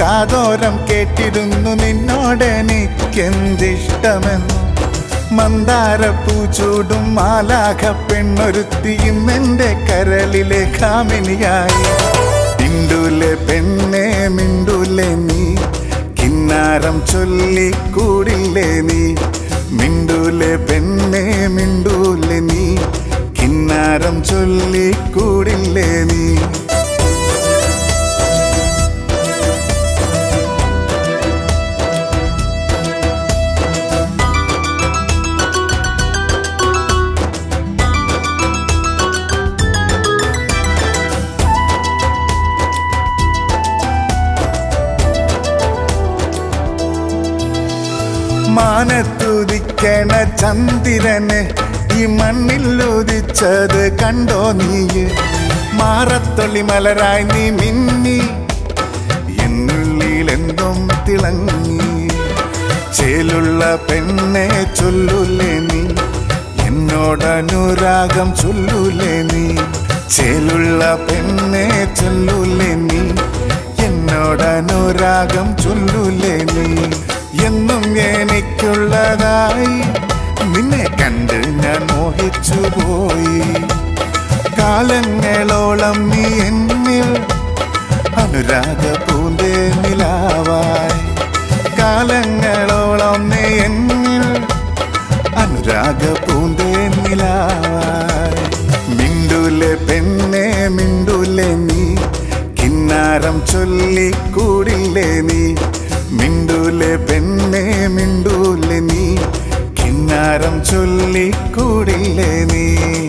കാതോരം കേട്ടിരുന്നു നിന്നോടെനിക്കെന്തിഷ്ടമെന്നു മന്ദാരപ്പൂ ചൂടും മാലാഖ പെണ്ണൊരുത്തി ഇന്നെന്റെ കരളിലെ കാമിനിയായി മിണ്ടൂലെ പെണ്ണെ മിണ്ടൂലെ നീ കിന്നാരം ചൊല്ലി കൂടില്ലേ നീ മിണ്ടൂലെ പെണ്ണെ മിണ്ടൂലെ നീ കിന്നാരം ചൊല്ലി കൂടില്ലേ നീ മാനത്തുദിക്കണ ചന്ദ്രന് ഈ മണ്ണിൽ ഉദിച്ചത് കണ്ടോ നീ മാറത്തൊള്ളി മലരായി നീ മിന്നി എന്നുള്ളിൽ എന്തും തിളങ്ങി ചേലുള്ള പെണ്ണെ ചൊല്ലുലേ നീ എന്നോടനുരാഗം ചൊല്ലുലേ നീ ചേലുള്ള പെണ്ണെ ചൊല്ലുലേ നീ എന്നോടനുരാഗം ചൊല്ലുലേ നീ എന്നും എനിക്കുള്ളതായി നിന്നെ കണ്ട് ഞാൻ മോഹിച്ചു പോയി കാലങ്ങളോളം നീ എന്നിൽ അനുരാഗ പൂന്തേ നിലാവായി കാലങ്ങളോളം നീ എന്നിൽ അനുരാഗ പൂന്തേ നിലാവായി മിണ്ടൂലെ പെണ്ണെ മിണ്ടൂലെ നീ കിന്നാരം ചൊല്ലി കൂടില്ലേ നീ മിണ്ടൂലെ പെണ്ണെ മിണ്ടൂലെ നീ കിന്നാരം ചൊല്ലി കൂടില്ലേ നീ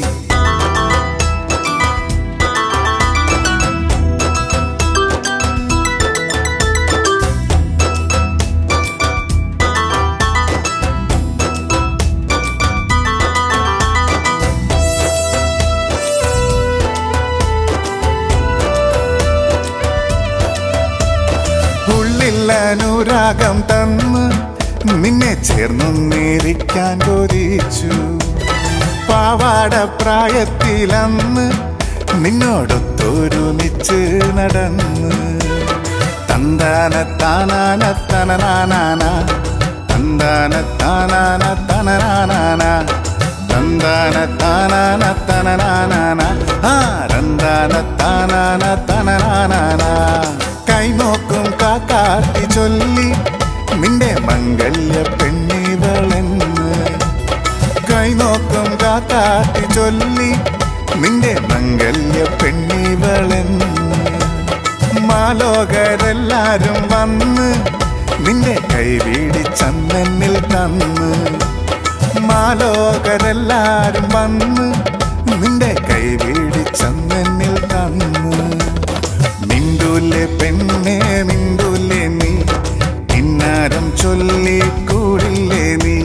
ഉള്ളിൽ അനുരാഗം തന്ന് നിന്നെ ചേർന്നൊന്നിരിക്കാൻ കൊതിച്ചു പാവാട പ്രായത്തിലന്ന് നിന്നോടൊത്തൊരുമിച്ച് നടന്ന് തന്താന താനാന തനനാനാന തന്താന താനാന തനനാനാന തന്താന താനാന തനനാനാന ആ രന്താന താനാന തനനാനാന കൈനോക്കും കാക്കാട്ടി ചൊല്ലി നിന്റെ മംഗല്യ പെണ്ണിവളെന്ന് കൈനോക്കും കാക്കാട്ടി ചൊല്ലി നിന്റെ മംഗല്യ പെണ്ണിവളെന്ന് മാലോകരെല്ലാരും വന്ന് നിന്റെ കൈവീടി ചന്ദനിൽ തന്ന് മാലോകരെല്ലാരും വന്ന് നിന്റെ കൈവീടി ചന്ദനിൽ തന്ന് മിണ്ടൂലെ പെണ്ണെ മിണ്ടൂലെ നീ കിന്നാരം ചൊല്ലി കൂടില്ലേ നീ